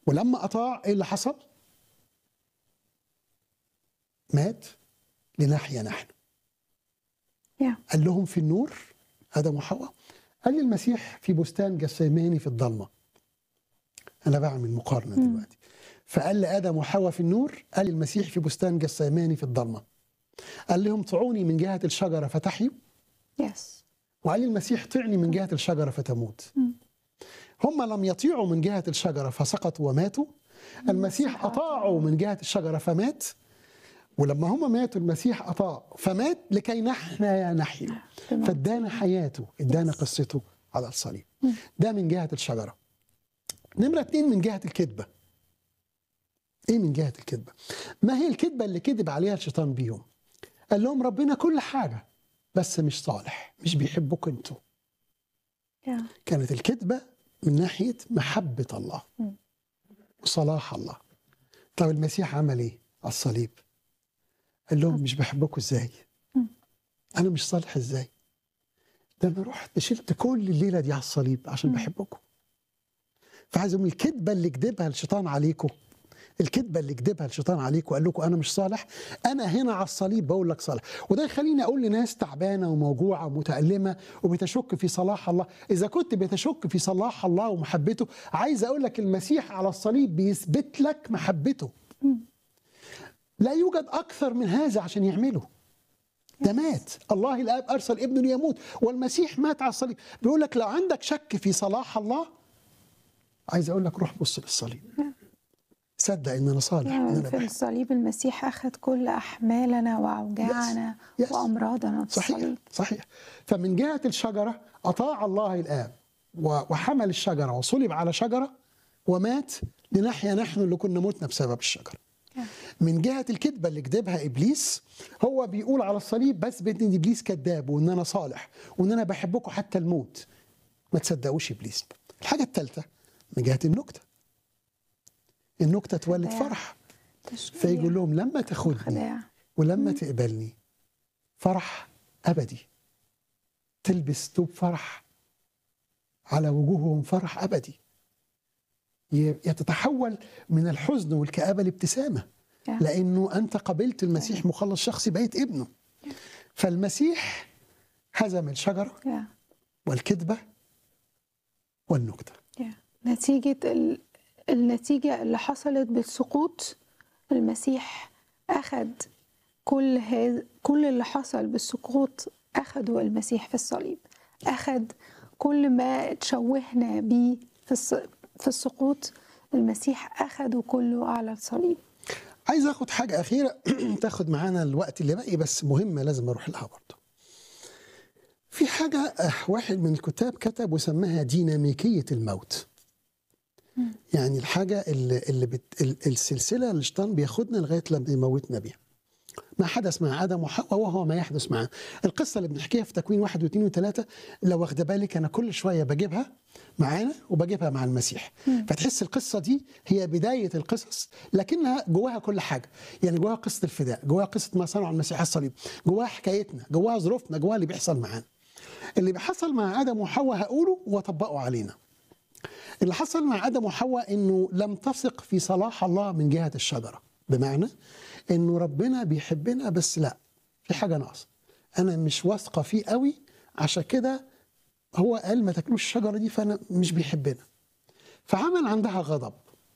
ولما اطاع ايه اللي حصل مات لنحيا نحن يا قال لهم في النور ادم وحواء قال المسيح في بستان جسيماني في الضلمه انا بعمل مقارنه مم. دلوقتي فقال لادم وحواء في النور قال المسيح في بستان جسيماني في الضلمه قال لهم طعوني من جهه الشجره فتحيوا يس وقال لي المسيح طعني من جهه الشجره فتموت مم. هم لم يطيعوا من جهه الشجره فسقطوا وماتوا المسيح اطاعوا من جهه الشجره فمات ولما هم ماتوا المسيح اطاع فمات لكي نحن نحيا تمام. فادانا حياته ادانا Yes. قصته على الصليب مم. ده من جهه الشجره نمره اتنين من جهه الكذبه ايه من جهه الكذبه ما هي الكذبه اللي كذب عليها الشيطان بيهم قال لهم ربنا كل حاجه بس مش صالح مش بيحبكم انتوا يا كانت الكذبة من ناحية محبة الله مم. وصلاح الله طب المسيح عمل ايه على الصليب قال لهم مش بحبكم ازاي مم. انا مش صالح ازاي ده انا رحت شلت كل الليله دي على الصليب عشان مم. بحبكم فعايز اقول الكذبه اللي كذبها الشيطان عليكم الكذبه اللي كذبها الشيطان عليكم وقال لكم انا مش صالح انا هنا على الصليب بقول لك صالح وده يخليني اقول لناس تعبانه وموجوعه ومتالمه وبتشك في صلاح الله اذا كنت بتشك في صلاح الله ومحبته عايز اقول لك المسيح على الصليب بيثبت لك محبته مم. لا يوجد اكثر من هذا عشان يعمله ده مات الله الاب ارسل ابنه ليموت والمسيح مات على الصليب بيقول لك لو عندك شك في صلاح الله عايز اقول لك روح بص للصليب صدق ان انا صالح ان يا انا في بحب الصليب المسيح أخذ كل أحمالنا وأوجاعنا Yes. Yes. وأمراضنا في صحيح الصليب صحيح فمن جهه الشجره اطاع الله الاب و- وحمل الشجره وصلب على شجره ومات لنحيا نحن اللي كنا متنا بسبب الشجره يا. من جهه الكذبه اللي كذبها ابليس هو بيقول على الصليب بثبت ان ابليس كذاب وان انا صالح وان انا بحبكم حتى الموت ما تصدقوش ابليس الحاجه الثالثه من جهه النكته النكته تولد خداع. فرح تشجيع فيقول لهم لما تاخدني خداع ولما تقبلني فرح ابدي تلبس ثوب فرح على وجوههم فرح ابدي ي- يتتحول من الحزن والكآبة لابتسامة يا. لأنه أنت قبلت المسيح مخلص شخصي بقيت ابنه فالمسيح هزم الشجرة يا والكذبة والنكتة يا. نتيجة ال... النتيجة اللي حصلت بالسقوط المسيح أخذ كل هذا كل اللي حصل بالسقوط أخده المسيح في الصليب أخذ كل ما تشوهنا بيه في الص... في السقوط المسيح أخده كله على الصليب عايز اخد حاجة أخيرة تاخد معانا الوقت اللي باقي بس مهمة لازم أروح لها برضه. في حاجة آه، واحد من الكتاب كتب وسماها ديناميكية الموت. يعني الحاجة اللي, اللي بت ال- السلسلة اللي الشيطان بياخدنا لغاية لما يموتنا بيها. ما حدث مع آدم وحواء وهو ما يحدث معاه. القصة اللي بنحكيها في تكوين واحد واثنين وثلاثة لو واخدة بالك أنا كل شوية بجيبها معانا وبجيبها مع المسيح. فتحس القصة دي هي بداية القصص لكنها جواها كل حاجة. يعني جواها قصة الفداء، جواها قصة ما صنعه المسيح على الصليب، جواها حكايتنا، جواها ظروفنا، جواها اللي بيحصل معانا. اللي بيحصل مع آدم وحواء هقوله وأطبقه علينا. اللي حصل مع ادم وحواء انه لم تثق في صلاح الله من جهه الشجره بمعنى انه ربنا بيحبنا بس لا في حاجه ناقصه انا مش واثقه فيه قوي عشان كده هو قال ما تاكلوش الشجره دي فانا مش بيحبنا فعمل عندها غضب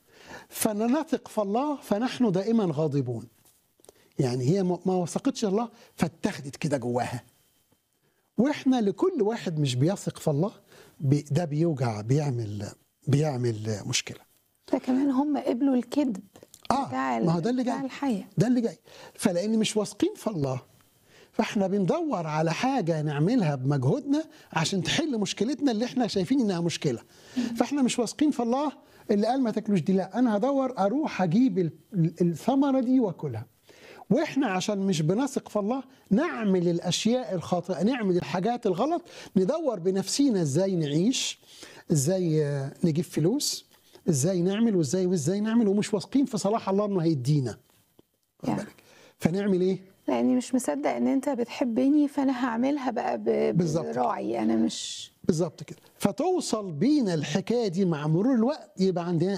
فنثق في الله فنحن دائما غاضبون يعني هي ما ما وثقتش الله فاتخذت كده جواها واحنا لكل واحد مش بيثق في الله بي- ده بيوجع بيعمل بيعمل مشكله ده كمان هم قبلوا الكذب اه بتاع ما هو ده اللي بتاع جاي الحياة ده اللي جاي فلان مش واثقين في الله فاحنا بندور على حاجه نعملها بمجهودنا عشان تحل مشكلتنا اللي احنا شايفين انها مشكله فاحنا مش واثقين في الله اللي قال ما تاكلوش دي لا انا هدور اروح اجيب ال- ال- الثمره دي واكلها واحنا عشان مش بنثق في الله نعمل الاشياء الخاطئه نعمل الحاجات الغلط ندور بنفسينا ازاي نعيش ازاي آه، نجيب فلوس ازاي نعمل وازاي وازاي نعمل ومش واثقين في صلاح الله انه هيدينا واخد يا. بالك؟ فنعمل ايه لاني مش مصدق ان انت بتحبني فانا هعملها بقى ب- بالظبط. براعي انا مش بالظبط كده فتوصل بينا الحكايه دي مع مرور الوقت يبقى عندنا